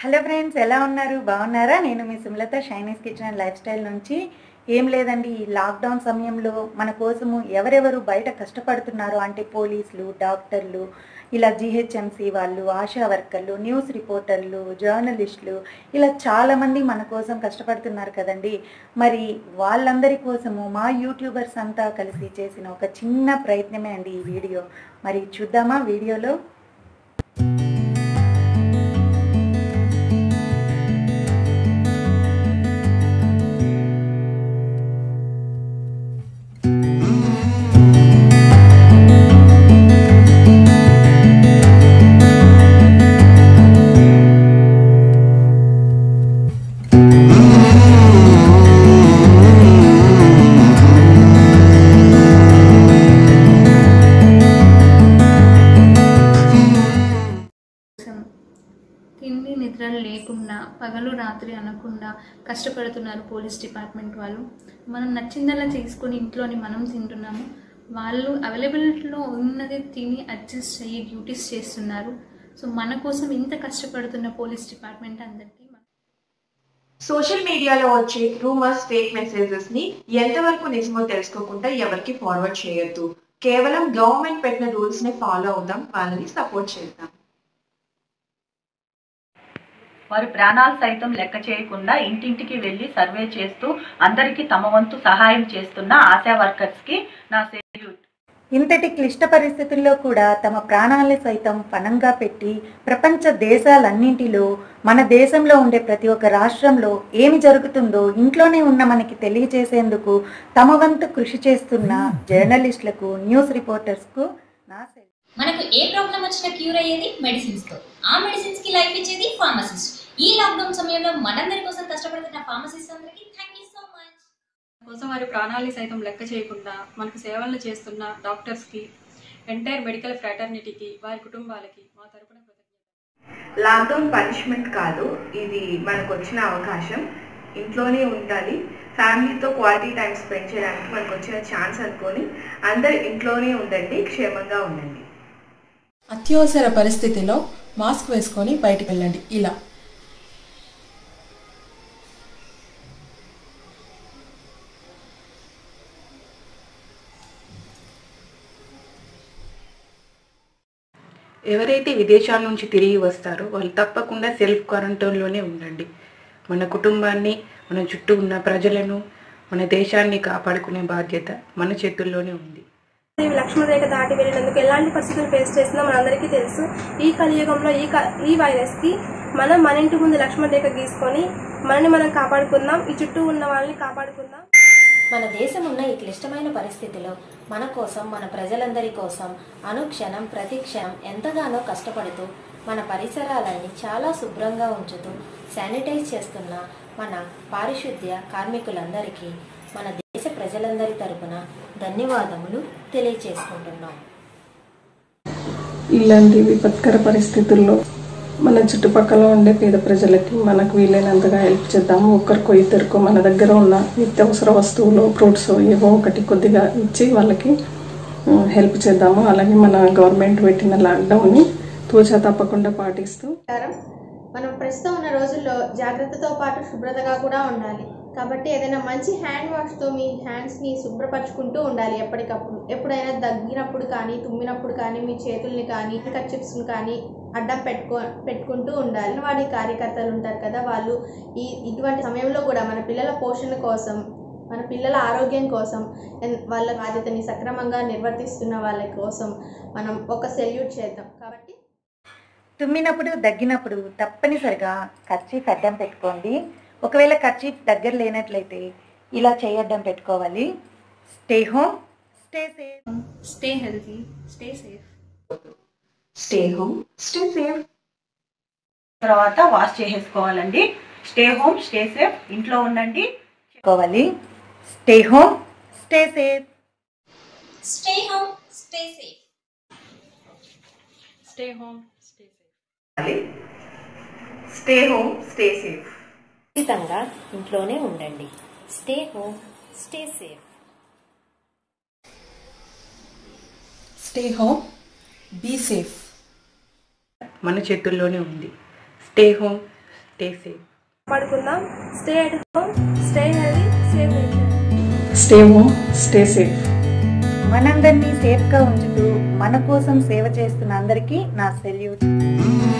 Hello friends ఎలా ఉన్నారు బాగున్నారా నేను మీ Sumalatha Shiny's kitchen and lifestyle నుంచి ఏం లేదండి ఈ లాక్డౌన్ సమయంలో మన కోసము ఎవరెవరు బయట కష్టపడుతున్నారో అంటే పోలీసులు డాక్టర్లు ఇలా జిహెచ్ఎంసి వాళ్ళు ఆశా వర్కర్లు న్యూస్ రిపోర్టర్లు జర్నలిస్టులు ఇలా చాలామంది మన కోసం కష్టపడుతున్నారు కదండి మరి వాళ్ళందరి కోసము మా యూట్యూబర్స్ అంతా కలిసి చేసిన ఒక చిన్న ప్రయత్నమే అండి ఈ వీడియో మరి చూద్దామా వీడియోలో తిండి నిద్రలు లేకుండా పగలు రాత్రి అనకుండా కష్టపడుతున్నారు పోలీస్ డిపార్ట్మెంట్ వాళ్ళు మనం నచ్చిందల్లా చేసుకొని ఇంట్లోని మనం తింటున్నాము వాళ్ళు అవైలబిలిటీలో ఉన్నది తిని అడ్జస్ట్ అయ్యి డ్యూటీస్ చేస్తున్నారు సో మన కోసం ఇంత కష్టపడుతున్న పోలీస్ డిపార్ట్మెంట్ అందరికీ మన- సోషల్ మీడియాలో వచ్చే రూమర్స్ ఫేక్ మెసేజెస్ ని ఎంతవరకు నిజమో తెలుసుకోకుండా ఎవరికి ఫార్వర్డ్ చేయొద్దు కేవలం గవర్నమెంట్ పెట్టిన రూల్స్ ని ఫాలో అవుదాం వాళ్ళని సపోర్ట్ చేద్దాం వారి ప్రాణాలు సైతం లెక్క చేయకుండా ఇంటింటికి వెళ్ళి సర్వే చేస్తూ అందరికీ తమ వంతు సహాయం చేస్తున్న ఆశా వర్కర్స్కి నా సెల్యూట్ ఇంతటి క్లిష్ట పరిస్థితుల్లో కూడా తమ ప్రాణాలను సైతం పణంగా పెట్టి ప్రపంచ దేశాలన్నింటిలో మన దేశంలో ఉండే ప్రతి ఒక్క రాష్ట్రంలో ఏమి జరుగుతుందో ఇంట్లోనే ఉన్న మనకి తెలియజేసేందుకు తమ వంతు కృషి చేస్తున్న జర్నలిస్టులకు న్యూస్ రిపోర్టర్స్కు నా సెల్యూట్. మనకు ఏ ప్రాబ్లం వచ్చినా క్యూర్ అయ్యేది మెడిసిన్స్ తో ఆ మెడిసిన్స్ కి లైఫ్ ఇచ్చేది ఫార్మసిస్ట్ ఈ లాక్డౌన్ సమయంలో మనందరి కోసం కష్టపడుతున్న ఫార్మసిస్ట్ అందరికి థ్యాంక్ యూ సో మచ్ కోసం వారి ప్రాణాలని సైతం లెక్క చేయకుండా మనకు సేవలను చేస్తున్న డాక్టర్స్కి ఎంటైర్ మెడికల్ ఫ్రాటర్నిటీకి వారి కుటుంబాలకి మా తరపున కృతజ్ఞతలు లాక్డౌన్ పనిష్మెంట్ కాదు ఇది మనకు వచ్చిన అవకాశం ఇంట్లోనే ఉండాలి ఫ్యామిలీతో క్వాలిటీ టైం స్పెండ్ చేయడానికి మనకు వచ్చిన ఛాన్స్ అనుకొని అందరు ఇంట్లోనే ఉండండి క్షేమంగా ఉండండి అత్యవసర పరిస్థితిలో మాస్క్ వేసుకొని బయటికి వెళ్ళండి ఇలా ఎవరైతే విదేశాల నుంచి తిరిగి వస్తారో వాళ్ళు తప్పకుండా సెల్ఫ్ క్వారంటైన్లోనే ఉండండి మన కుటుంబాన్ని మన చుట్టూ ఉన్న ప్రజలను మన దేశాన్ని కాపాడుకునే బాధ్యత మన చేతుల్లోనే ఉంది లక్ష్మణ రేఖ దాటి వెళ్ళినందుకు ఎలాంటి పరిస్థితులు ఫేస్ చేస్తుందో మనందరికీ తెలుసు ఈ కలియుగంలో ఈ క- ఈ వైరస్ కి మనం మన ఇంటి ముందు లక్ష్మణ రేఖ గీసుకొని మనని మనం కాపాడుకుందాం ఈ చుట్టూ ఉన్న వాళ్ళని కాపాడుకుందాం మన దేశం ఉన్న ఈ క్లిష్టమైన పరిస్థితిలో మన కోసం మన ప్రజలందరి కోసం అనుక్షణం ప్రతి క్షణం ఎంతగానో కష్టపడుతూ మన పరిసరాలన్నీ చాలా శుభ్రంగా ఉంచుతూ శానిటైజ్ చేస్తున్న మన పారిశుద్ధ్య కార్మికులందరికీ మన దేశ ప్రజలందరి తరపున ధన్యవాదములు తెలియచేసుకుంటున్నాం ఇలాంటి విపత్కర పరిస్థితుల్లో మన చుట్టుపక్కల ఉండే పేద ప్రజలకి మనకు వీలైనంతగా హెల్ప్ చేద్దాము ఒక్కరికో ఇద్దరికో మన దగ్గర ఉన్న నిత్యావసర వస్తువులు ఫ్రూట్స్ ఏవో ఒకటి కొద్దిగా ఇచ్చి వాళ్ళకి హెల్ప్ చేద్దాము అలాగే మన గవర్నమెంట్ పెట్టిన లాక్డౌన్ని తూచా తప్పకుండా పాటిస్తూ నమస్కారం. మనం ప్రస్తుతం ఉన్న రోజుల్లో జాగ్రత్తతో పాటు శుభ్రతగా కూడా ఉండాలి కాబట్టి ఏదైనా మంచి హ్యాండ్ వాష్తో మీ హ్యాండ్స్ని శుభ్రపరచుకుంటూ ఉండాలి ఎప్పటికప్పుడు ఎప్పుడైనా దగ్గినప్పుడు కానీ తుమ్మినప్పుడు కానీ మీ చేతుల్ని కానీ కచ్చిప్స్ని కానీ అడ్డం పెట్టుకో పెట్టుకుంటూ ఉండాలి వాడి కార్యకర్తలు ఉంటారు కదా వాళ్ళు ఈ ఇటువంటి సమయంలో కూడా మన పిల్లల పోషణ కోసం మన పిల్లల ఆరోగ్యం కోసం ఎన్- వాళ్ళ బాధ్యతని సక్రమంగా నిర్వర్తిస్తున్న వాళ్ళ కోసం మనం ఒక సెల్యూట్ చేద్దాం కాబట్టి తుమ్మినప్పుడు దగ్గినప్పుడు తప్పనిసరిగా కర్చీఫ్ అడ్డం పెట్టుకోండి ఒకవేళ కర్చీఫ్ దగ్గర లేనట్లయితే ఇలా చేయడ్డం పెట్టుకోవాలి stay home stay safe stay healthy stay safe stay home stay safe తర్వాత వాష్ చేసేసుకోవాలండి స్టే హోమ్ స్టే సేఫ్ ఇంట్లో ఉండండి పెట్టుకోవాలి stay home stay safe stay home stay safe stay home stay safe stay home stay safe ఖచ్చితంగా ఇంట్లోనే ఉండండి stay home stay safe stay home be safe మన చేతుల్లోనే ఉంది స్టే హోమ్ స్టే సేఫ్ పడుకుందాం stay at home stay healthy save nature stay home stay safe మనందరినీ సేఫ్గా ఉంచుతూ మన కోసం సేవ చేస్తున్న అందరికీ నా సెల్యూట్